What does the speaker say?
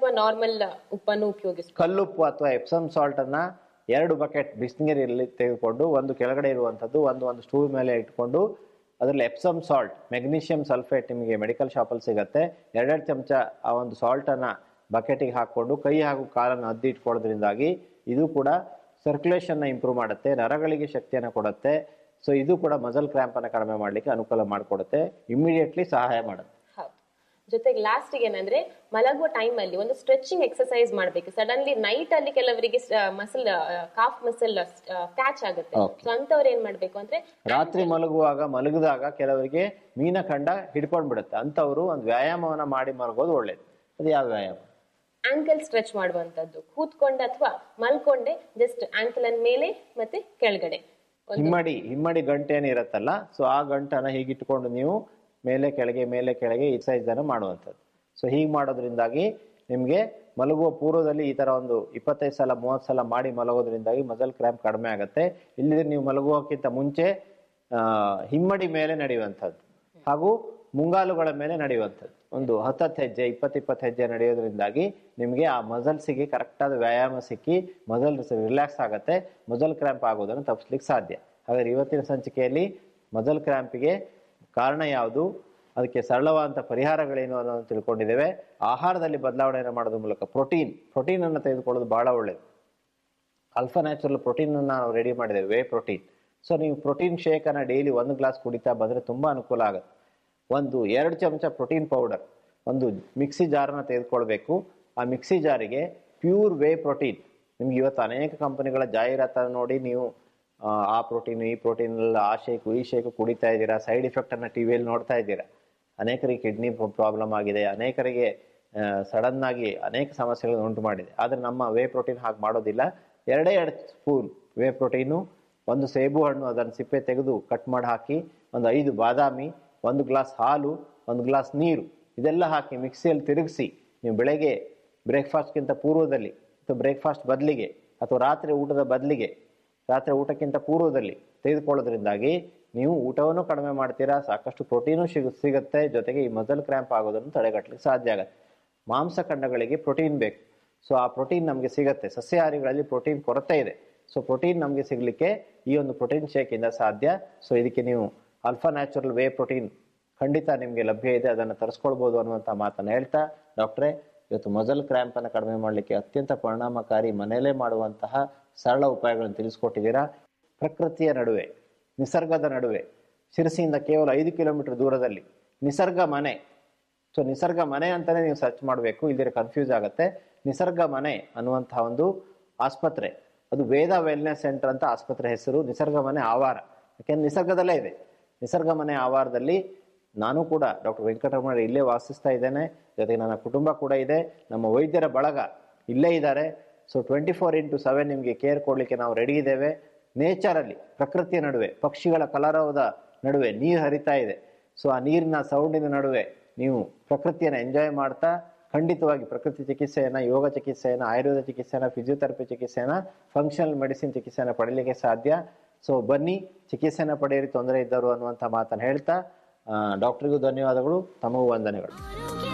ಅಥವಾ ನಾರ್ಮಲ್ ಉಪ್ಪನ್ನು ಉಪಯೋಗಿಸ್ಬೋದು ಕಲ್ಲುಪ್ಪು ಅಥವಾ ಎಪ್ಸಮ್ ಸಾಲ್ಟ್ ಅನ್ನ ಎರಡು ಬಕೆಟ್ ಬಿಸಿನೀರಲ್ಲಿ ತೆಗೆದುಕೊಂಡು ಒಂದು ಕೆಳಗಡೆ ಇರುವಂಥದ್ದು ಒಂದು ಒಂದು ಸ್ಟೂಲ್ ಮೇಲೆ ಇಟ್ಕೊಂಡು ಅದರಲ್ಲಿ ಎಪ್ಸಮ್ ಸಾಲ್ಟ್ ಮೆಗ್ನೀಷಿಯಂ ಸಲ್ಫೇಟ್ ನಿಮಗೆ ಮೆಡಿಕಲ್ ಶಾಪಲ್ಲಿ ಸಿಗುತ್ತೆ ಎರಡೆರಡು ಚಮಚ ಆ ಒಂದು ಸಾಲ್ಟನ್ನು ಬಕೆಟಿಗೆ ಹಾಕ್ಕೊಂಡು ಕೈ ಹಾಗೂ ಕಾಲನ್ನು ಅದ್ದಿ ಇಟ್ಕೊಳ್ಳೋದ್ರಿಂದಾಗಿ ಇದು ಕೂಡ ಸರ್ಕ್ಯುಲೇಷನ್ನ ಇಂಪ್ರೂವ್ ಮಾಡುತ್ತೆ ನರಗಳಿಗೆ ಶಕ್ತಿಯನ್ನು ಕೊಡುತ್ತೆ ಸೊ ಇದು ಕೂಡ ಮಸಲ್ ಕ್ರ್ಯಾಂಪನ್ನು ಕಡಿಮೆ ಮಾಡಲಿಕ್ಕೆ ಅನುಕೂಲ ಮಾಡಿಕೊಡುತ್ತೆ ಇಮಿಡಿಯೇಟ್ಲಿ ಸಹಾಯ ಮಾಡುತ್ತೆ ಹೌದು ಜೊತೆಗೆ ಲಾಸ್ಟ್ ಏನಂದ್ರೆ ಮಲಗುವ ಟೈಮ್ ಅಲ್ಲಿ ಒಂದು ಸ್ಟ್ರೆಚಿಂಗ್ ಎಕ್ಸರ್ಸೈಸ್ ಮಾಡ್ಬೇಕು ಸಡನ್ಲಿ ನೈಟ್ ಅಲ್ಲಿ ಕೆಲವರಿಗೆ ಮಸಲ್ ಕಾಫ್ ಮಸಲ್ ಕ್ಯಾಚ್ ಆಗುತ್ತೆ Okay. ಸೊ ಅಂತವ್ರು ಏನ್ ಮಾಡ್ಬೇಕು ಅಂದ್ರೆ ರಾತ್ರಿ ಮಲಗುವಾಗ ಮಲಗಿದಾಗ ಕೆಲವರಿಗೆ ಮೀನಖಂಡ ಹಿಡ್ಕೊಂಡ್ ಬಿಡುತ್ತೆ ಅಂತವರು ಒಂದು ವ್ಯಾಯಾಮವನ್ನ ಮಾಡಿ ಮಲಗೋದು ಒಳ್ಳೇದು ಅದು ಯಾವ ವ್ಯಾಯಾಮ ಆಂಕಲ್ ಸ್ಟ್ರೆಚ್ ಮಾಡುವಂತದ್ದು ಕೂತ್ಕೊಂಡೆ ಅಥವಾ ಮಲ್ಕೊಂಡೆ ಜಸ್ಟ್ ಆಂಕಲ್ ಅನ್ ಮೇಲೆ ಮತ್ತೆ ಕೆಳಗಡೆ ಒಂದು ಹಿಮ್ಮಡಿ ಹಿಮ್ಮಡಿ ಗಂಟೆ ಏನಿರತ್ತಲ್ಲ ಸೊ ಆ ಗಂಟನ್ನ ಹೀಗಿಟ್ಕೊಂಡು ನೀವು ಮೇಲೆ ಕೆಳಗೆ ಮೇಲೆ ಕೆಳಗೆ ಈ ಸೈಜ್ ಅನ್ನು ಮಾಡುವಂಥದ್ದು ಸೊ ಹೀಗೆ ಮಾಡೋದ್ರಿಂದಾಗಿ ನಿಮಗೆ ಮಲಗುವ ಪೂರ್ವದಲ್ಲಿ ಈ ತರ ಒಂದು ಇಪ್ಪತ್ತೈದು ಸಲ ಮೂವತ್ತು ಸಲ ಮಾಡಿ ಮಲಗೋದ್ರಿಂದಾಗಿ ಮಸಲ್ ಕ್ರ್ಯಾಂಪ್ ಕಡಿಮೆ ಆಗುತ್ತೆ ಇಲ್ಲಿ ನೀವು ಮಲಗುವಕ್ಕಿಂತ ಮುಂಚೆ ಆ, ಹಿಮ್ಮಡಿ ಮೇಲೆ ನಡೆಯುವಂಥದ್ದು ಹಾಗೂ ಮುಂಗಾಲುಗಳ ಮೇಲೆ ನಡೆಯುವಂಥದ್ದು ಒಂದು ಹತ್ತತ್ತು ಹೆಜ್ಜೆ ಇಪ್ಪತ್ತು ಇಪ್ಪತ್ತು ಹೆಜ್ಜೆ ನಡೆಯೋದ್ರಿಂದಾಗಿ ನಿಮಗೆ ಆ ಮಸಲ್ಸಿಗೆ ಕರೆಕ್ಟಾದ ವ್ಯಾಯಾಮ ಸಿಕ್ಕಿ ಮಸಲ್ ರಿಲ್ಯಾಕ್ಸ್ ಆಗುತ್ತೆ ಮಸಲ್ ಕ್ರ್ಯಾಂಪ್ ಆಗೋದನ್ನು ತಪ್ಪಿಸ್ಲಿಕ್ಕೆ ಸಾಧ್ಯ ಹಾಗಾದ್ರೆ ಇವತ್ತಿನ ಸಂಚಿಕೆಯಲ್ಲಿ ಮಸಲ್ ಕ್ರ್ಯಾಂಪಿಗೆ ಕಾರಣ ಯಾವುದು ಅದಕ್ಕೆ ಸರಳವಾದಂಥ ಪರಿಹಾರಗಳೇನು ಅನ್ನೋದನ್ನು ತಿಳ್ಕೊಂಡಿದ್ದೇವೆ ಆಹಾರದಲ್ಲಿ ಬದಲಾವಣೆಯನ್ನು ಮಾಡೋದ್ರ ಮೂಲಕ ಪ್ರೋಟೀನ್ ಪ್ರೋಟೀನ್ ಅನ್ನು ತೆಗೆದುಕೊಳ್ಳೋದು ಬಹಳ ಒಳ್ಳೆಯದು ಅಲ್ಫಾ ನ್ಯಾಚುರಲ್ ಪ್ರೋಟೀನ್ ನಾವು ರೆಡಿ ಮಾಡಿದ್ದೇವೆ ವೇ ಪ್ರೋಟೀನ್ ಸೊ ನೀವು ಪ್ರೋಟೀನ್ ಶೇಕ್ ಅನ್ನ ಡೈಲಿ ಒಂದು ಗ್ಲಾಸ್ ಕುಡಿತಾ ಬಂದ್ರೆ ತುಂಬಾ ಅನುಕೂಲ ಆಗುತ್ತೆ ಒಂದು ಎರಡು ಚಮಚ ಪ್ರೋಟೀನ್ ಪೌಡರ್ ಒಂದು ಮಿಕ್ಸಿ ಜಾರನ್ನ ತೆಗೆದುಕೊಳ್ಬೇಕು ಆ ಮಿಕ್ಸಿ ಜಾರಿಗೆ ಪ್ಯೂರ್ ವೇ ಪ್ರೋಟೀನ್ ನಿಮ್ಗೆ ಇವತ್ತು ಅನೇಕ ಕಂಪನಿಗಳ ಜಾಹೀರಾತನ್ನು ನೋಡಿ ನೀವು ಆ, ಆ ಪ್ರೋಟೀನ್ ಈ ಪ್ರೋಟೀನ್ ಎಲ್ಲ ಆ ಶೇಕು ಈ ಶೇಕು ಕುಡಿತಾ ಇದ್ದೀರಾ ಸೈಡ್ ಎಫೆಕ್ಟ್ ಅನ್ನ ಟಿವಿಯಲ್ಲಿ ನೋಡ್ತಾ ಇದ್ದೀರಾ ಅನೇಕರಿಗೆ ಕಿಡ್ನಿ ಪ್ರಾಬ್ಲಮ್ ಆಗಿದೆ ಅನೇಕರಿಗೆ ಸಡನ್ ಆಗಿ ಅನೇಕ ಸಮಸ್ಯೆಗಳನ್ನು ಉಂಟು ಮಾಡಿದೆ ಆದರೆ ನಮ್ಮ ವೇ ಪ್ರೋಟೀನ್ ಹಾಗೆ ಮಾಡೋದಿಲ್ಲ ಎರಡೇ ಎರಡು ಸ್ಪೂನ್ ವೇ ಪ್ರೋಟೀನು ಒಂದು ಸೇಬು ಹಣ್ಣು ಅದನ್ನು ಸಿಪ್ಪೆ ತೆಗೆದು ಕಟ್ ಮಾಡಿ ಹಾಕಿ ಒಂದು ಐದು ಬಾದಾಮಿ ಒಂದು ಗ್ಲಾಸ್ ಹಾಲು ಒಂದು ಗ್ಲಾಸ್ ನೀರು ಇದೆಲ್ಲ ಹಾಕಿ ಮಿಕ್ಸಿಯಲ್ಲಿ ತಿರುಗಿಸಿ ನೀವು ಬೆಳಗ್ಗೆ ಬ್ರೇಕ್ಫಾಸ್ಟ್ಗಿಂತ ಪೂರ್ವದಲ್ಲಿ ಅಥವಾ ಬ್ರೇಕ್ಫಾಸ್ಟ್ ಬದಲಿಗೆ ಅಥವಾ ರಾತ್ರಿ ಊಟದ ಬದಲಿಗೆ ರಾತ್ರಿ ಊಟಕ್ಕಿಂತ ಪೂರ್ವದಲ್ಲಿ ತೆಗೆದುಕೊಳ್ಳೋದ್ರಿಂದಾಗಿ ನೀವು ಊಟವನ್ನು ಕಡಿಮೆ ಮಾಡ್ತೀರಾ ಸಾಕಷ್ಟು ಪ್ರೋಟೀನು ಸಿಗ ಸಿಗುತ್ತೆ ಜೊತೆಗೆ ಈ ಮಸಲ್ ಕ್ರ್ಯಾಂಪ್ ಆಗೋದನ್ನು ತಡೆಗಟ್ಟಲಿಕ್ಕೆ ಸಾಧ್ಯ ಆಗುತ್ತೆ ಮಾಂಸಖಂಡಗಳಿಗೆ ಪ್ರೋಟೀನ್ ಬೇಕು ಸೊ ಆ ಪ್ರೋಟೀನ್ ನಮಗೆ ಸಿಗುತ್ತೆ ಸಸ್ಯಾಹಾರಿಗಳಲ್ಲಿ ಪ್ರೋಟೀನ್ ಕೊರತೆ ಇದೆ ಸೊ ಪ್ರೋಟೀನ್ ನಮಗೆ ಸಿಗಲಿಕ್ಕೆ ಈ ಒಂದು ಪ್ರೋಟೀನ್ ಶೇಕಿಂದ ಸಾಧ್ಯ ಸೊ ಇದಕ್ಕೆ ನೀವು ಅಲ್ಫಾ ನ್ಯಾಚುರಲ್ ವೇ ಪ್ರೋಟೀನ್ ಖಂಡಿತ ನಿಮಗೆ ಲಭ್ಯ ಇದೆ ಅದನ್ನು ತರಿಸ್ಕೊಳ್ಬೋದು ಅನ್ನುವಂಥ ಮಾತನ್ನು ಹೇಳ್ತಾ ಡಾಕ್ಟ್ರೇ ಇವತ್ತು ಮಸಲ್ ಕ್ರ್ಯಾಂಪ್ ಅನ್ನು ಕಡಿಮೆ ಮಾಡಲಿಕ್ಕೆ ಅತ್ಯಂತ ಪರಿಣಾಮಕಾರಿ ಮನೆಯಲ್ಲೇ ಮಾಡುವಂತಹ ಸರಳ ಉಪಾಯಗಳನ್ನು ತಿಳಿಸ್ಕೊಟ್ಟಿದ್ದೀರಾ ಪ್ರಕೃತಿಯ ನಡುವೆ ನಿಸರ್ಗದ ನಡುವೆ ಶಿರಸಿಯಿಂದ ಕೇವಲ ಐದು ಕಿಲೋಮೀಟರ್ ದೂರದಲ್ಲಿ ನಿಸರ್ಗ ಮನೆ ಸೊ ನಿಸರ್ಗ ಮನೆ ಅಂತಾನೆ ನೀವು ಸರ್ಚ್ ಮಾಡಬೇಕು ಇಲ್ದಿರ ಕನ್ಫ್ಯೂಸ್ ಆಗುತ್ತೆ ನಿಸರ್ಗ ಮನೆ ಅನ್ನುವಂತಹ ಒಂದು ಆಸ್ಪತ್ರೆ ಅದು ವೇದ ವೆಲ್ನೆಸ್ ಸೆಂಟರ್ ಅಂತ ಆಸ್ಪತ್ರೆ ಹೆಸರು ನಿಸರ್ಗ ಮನೆ ಆವಾರ ಯಾಕೆಂದ್ರೆ ನಿಸರ್ಗದಲ್ಲೇ ಇದೆ ನಿಸರ್ಗ ಮನೆ ಆವಾರದಲ್ಲಿ ನಾನು ಕೂಡ ಡಾಕ್ಟರ್ ವೆಂಕಟರಮಣ ಇಲ್ಲೇ ವಾಸಿಸ್ತಾ ಇದ್ದೇನೆ ಜೊತೆಗೆ ನನ್ನ ಕುಟುಂಬ ಕೂಡ ಇದೆ ನಮ್ಮ ವೈದ್ಯರ ಬಳಗ ಇಲ್ಲೇ ಇದ್ದಾರೆ so twenty four into seven ನಿಮಗೆ ಕೇರ್ ಕೊಡಲಿಕ್ಕೆ ನಾವು ರೆಡಿ ಇದ್ದೇವೆ ನೇಚರಲ್ಲಿ ಪ್ರಕೃತಿಯ ನಡುವೆ ಪಕ್ಷಿಗಳ ಕಲರವದ ನಡುವೆ ನೀರು ಹರಿತಾ ಇದೆ ಸೊ ಆ ನೀರಿನ ಸೌಂಡಿನ ನಡುವೆ ನೀವು ಪ್ರಕೃತಿಯನ್ನು ಎಂಜಾಯ್ ಮಾಡ್ತಾ ಖಂಡಿತವಾಗಿ ಪ್ರಕೃತಿ ಚಿಕಿತ್ಸೆಯನ್ನ ಯೋಗ ಚಿಕಿತ್ಸೆಯನ್ನ ಆಯುರ್ವೇದ ಚಿಕಿತ್ಸೆಯನ್ನ ಫಿಸಿಯೋಥೆರಪಿ ಚಿಕಿತ್ಸೆಯನ್ನ ಫಂಕ್ಷನಲ್ ಮೆಡಿಸಿನ್ ಚಿಕಿತ್ಸೆಯನ್ನ ಪಡೀಲಿಕ್ಕೆ ಸಾಧ್ಯ ಸೊ ಬನ್ನಿ ಚಿಕಿತ್ಸೆನ ಪಡೆಯಿರಿ ತೊಂದರೆ ಇದ್ದರು ಅನ್ನುವಂಥ ಮಾತನ್ನು ಹೇಳ್ತಾ ಡಾಕ್ಟ್ರಿಗೂ ಧನ್ಯವಾದಗಳು ತಮಗೂ ವಂದನೆಗಳು ಆರೋಗ್ಯ